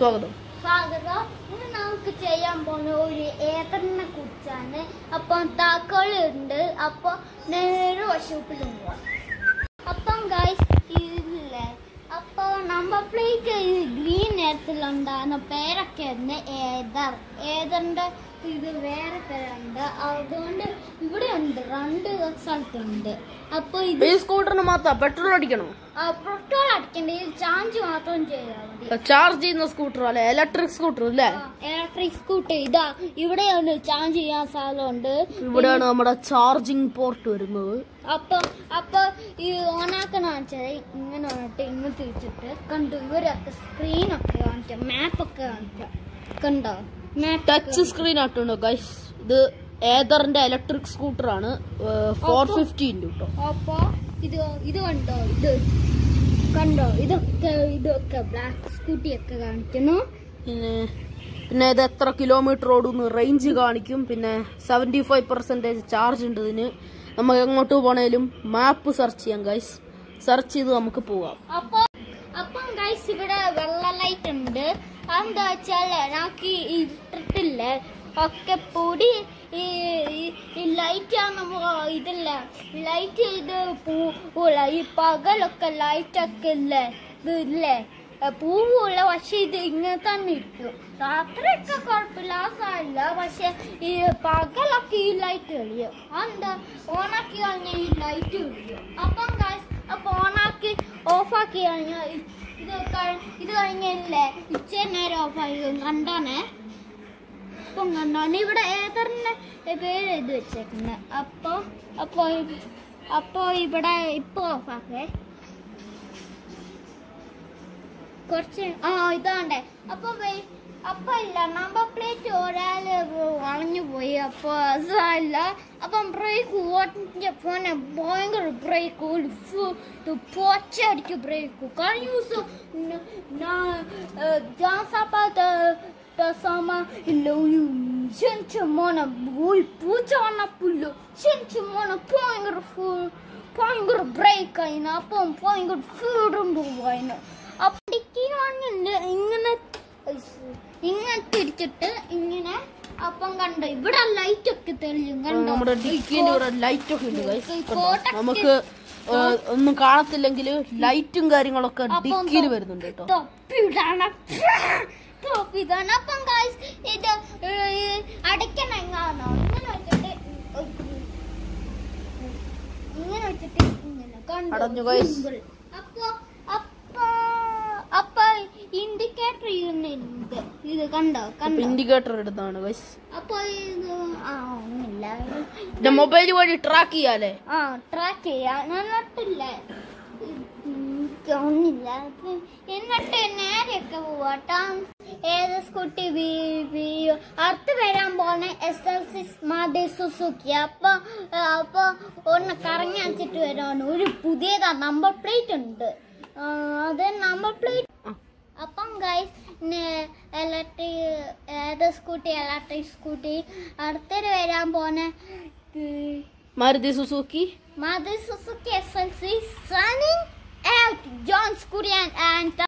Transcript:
സ്വാഗതം സ്വാഗതം ഇന്ന് നമുക്ക് ചെയ്യാൻ പോകുന്ന ഒരു ഏതറിനെ കുറിച്ചാണ് അപ്പം താക്കോലുണ്ട് അപ്പൊ നേരെ വർഷോപ്പിൽ പോവാം അപ്പം ഗൈസ് ഇല്ലേ അപ്പൊ നമ്പർ പ്ലേറ്റ് ഗ്രീൻ നിറത്തിലുണ്ടാകുന്ന പേരൊക്കെ ഉണ്ട് ഏതർ ഏതറിന്റെ ഇത് വേറെ പേരുണ്ട് അതുകൊണ്ട് ഇവിടെ ഉണ്ട് രണ്ട് സ്ഥലത്തുണ്ട് അപ്പൊ ഇത് ഈ സ്കൂട്ടറിന് മാത്രം പെട്രോൾ അടിക്കണോ പെട്രോൾ അടിക്കണ്ട ഇത് ചാർജ് മാത്രം ചെയ്താൽ മതി ചാർജ് ചെയ്യുന്ന സ്കൂട്ടർ അല്ലെ ഇലക്ട്രിക് സ്കൂട്ടർ അല്ലേ ഇലക്ട്രിക് സ്കൂട്ടർ ഇതാ ഇവിടെയാണ് ചാർജ് ചെയ്യാൻ സ്ഥലമുണ്ട് ഇവിടെയാണ് നമ്മുടെ ചാർജിങ് പോർട്ട് വരുന്നത് അപ്പൊ അപ്പൊ ഈ ഓണാക്കണ വെച്ചാൽ ഇങ്ങനെ വന്നിട്ട് ഇങ്ങ് തിരിച്ചിട്ട് കണ്ടു ഇവരൊക്കെ സ്ക്രീനൊക്കെ കാണിച്ച മാപ്പൊക്കെ കാണിച്ച കണ്ടോ മാപ്പ് ടച്ച് സ്ക്രീൻ ആട്ടുണ്ട് ഗൈസ് ഇത് ഏതറിന്റെ ഇലക്ട്രിക് സ്കൂട്ടർ ആണ് ഫോർ ഫിഫ്റ്റി കേട്ടോ അപ്പൊ ഇത് ഇത് കണ്ടോ ഇത് കണ്ടോ ഇതൊക്കെ ഇതൊക്കെ ബ്ലാക്ക് സ്കൂട്ടി ഒക്കെ കാണിക്കുന്നു പിന്നെ പിന്നെ ഇത് എത്ര കിലോമീറ്റർ ഓടുന്നു റേഞ്ച് കാണിക്കും പിന്നെ സെവൻറ്റി ഫൈവ് പെർസെൻറ്റേജ് ചാർജ് ഉണ്ട് ഇതിന് നമുക്ക് എങ്ങോട്ട് പോണേലും മാപ്പ് സെർച്ച് ചെയ്യാം ഗൈസ് സെർച്ച് ചെയ്ത് നമുക്ക് പോവാം അപ്പൊ അപ്പം ഗൈസ് ഇവിടെ വെള്ള ലൈറ്റ് ഉണ്ട് അതെന്താ വെച്ചാല് നമുക്ക് ഈ ഇട്ടിട്ടില്ലേ ഒക്കെ പൊടി ഈ ഈ- ഈ ലൈറ്റ് ആകുമ്പോ ഇതില്ല ലൈറ്റ് ഇത് പൂവൂല ഈ പകലൊക്കെ ലൈറ്റ് ഒക്കെ ഇല്ലേ ഇത് ഇല്ലേ ഏ, പൂവൂല പക്ഷെ ഇത് ഇങ്ങനെ തന്നെ ഇരിക്കും രാത്രിയൊക്കെ കുഴപ്പമില്ല ആ സാരില്ല പക്ഷെ ഈ പകലൊക്കെ ഈ ലൈറ്റ് കളിയും അതെന്താ ഓണാക്കി കഴിഞ്ഞാൽ ഈ ലൈറ്റ് കളിയും അപ്പം ഗൈസ് അപ്പൊ ഓണാക്കി ഓഫാക്കി കഴിഞ്ഞാൽ ഇത് കഴി- ഇത് കഴിഞ്ഞല്ലേ ഉച്ച നേരം ഓഫാക്കി കണ്ടാണേ ഇപ്പം കണ്ടാണ് ഇവിടെ ഏതറിന്റെ പേര് എഴുതി വെച്ചേക്കുന്നത് അപ്പൊ അപ്പൊ ഇ- അപ്പൊ ഇവിടെ ഇപ്പൊ ഓഫാക്കേ കുറച്ച് ആ ഇതാണ്ടേ അപ്പൊ വേ- അപ്പൊ ഇല്ല നമ്പർ പ്ലേറ്റ് ഒരാള് വളഞ്ഞു പോയി അപ്പൊ അതല്ല അപ്പം ബ്രേക്ക് ഓട്ടിന്റെ പോനെ ഭയങ്കര ബ്രേക്ക് ഒരു പൊച്ചടിക്ക് ബ്രേക്ക് കഴിഞ്ഞ ദിവസം ന- ഞാൻ ജാസപ്പാത്ത sama ഇല്ല ഒരു ചെഞ്ചമോന ഒരു പൂച്ച വന്നപ്പില്ല ചെഞ്ചമോന ഭയങ്കര ഫു- ഭയങ്കര ബ്രേക്ക് ആയിന് അപ്പം ഭയങ്കര ഫീഡും പോവായിന് അപ്പടിക്കാണെങ്കിൽ ഇങ്ങനെ ഇങ്ങനെ തിരിച്ചിട്ട് ഇങ്ങനെ അപ്പം കണ്ടോ ഇവിടെ ലൈറ്റ് ഒക്കെ തെളിയും കണ്ടോ നമ്മുടെ ഡിക്കിന്റെ ഇവിടെ ലൈറ്റ് ഒക്കെ ഉണ്ട് ഗൈസ് ഈ കോട്ടൊക്കെ- നമുക്ക് ഏ, ഒന്നും കാണത്തില്ലെങ്കിൽ ലൈറ്റും കാര്യങ്ങളൊക്കെ അപ്പം ഡിക്കിയിൽ വരുന്നുണ്ട് കേട്ടോ തൊപ്പിയിടാണ് തൊപ്പിയിടാണ് അപ്പം ഗൈസ് ഇത് ഏഹ്, അടയ്ക്കണ എങ്ങാണോ ഇങ്ങനെ വെച്ചിട്ട് ഇങ്ങനെ വെച്ചിട്ട് ഇങ്ങനെ കണ്ടോ അടഞ്ഞു guys. Simple. അപ്പൊ അപ്പൊ അപ്പൊ ഇൻഡിക്കേറ്റർ ചെയ്യുന്നുണ്ട് ഇത് കണ്ടോ കണ്ടോ ഇൻഡിക്കേറ്റർ എടുത്താണ് ഗൈസ് അപ്പൊ ഇത് ആ ഒന്നില്ല പിന്നെ മൊബൈൽ വഴി ട്രാക്ക് ചെയ്യാലേ ആ ട്രാക്ക് ചെയ്യാൻ എന്നിട്ടില്ല ഒന്നില്ല എന്നിട്ട് നേരെയൊക്കെ പോവാട്ടാ ഏത് സ്കൂട്ടി അടുത്ത് വരാൻ പോണ എസ് എൽ സി മാതേ സുസുക്കി അപ്പൊ അപ്പൊ ഒന്ന് കറങ്ങി അടിച്ചിട്ട് വരാണ് ഒരു പുതിയതാ നമ്പർ പ്ലേറ്റ് ഉണ്ട് ആ, അത് നമ്പർ പ്ലേറ്റ് അപ്പം ഗൈസ് ഇലക്ട്രിക് ഏത് സ്കൂട്ടി ഇലക്ട്രിക് സ്കൂട്ടി അടുത്തൊരു വരാൻ പോണ Maruti Suzuki Mother Suzuki SLC signing out. John Scurian and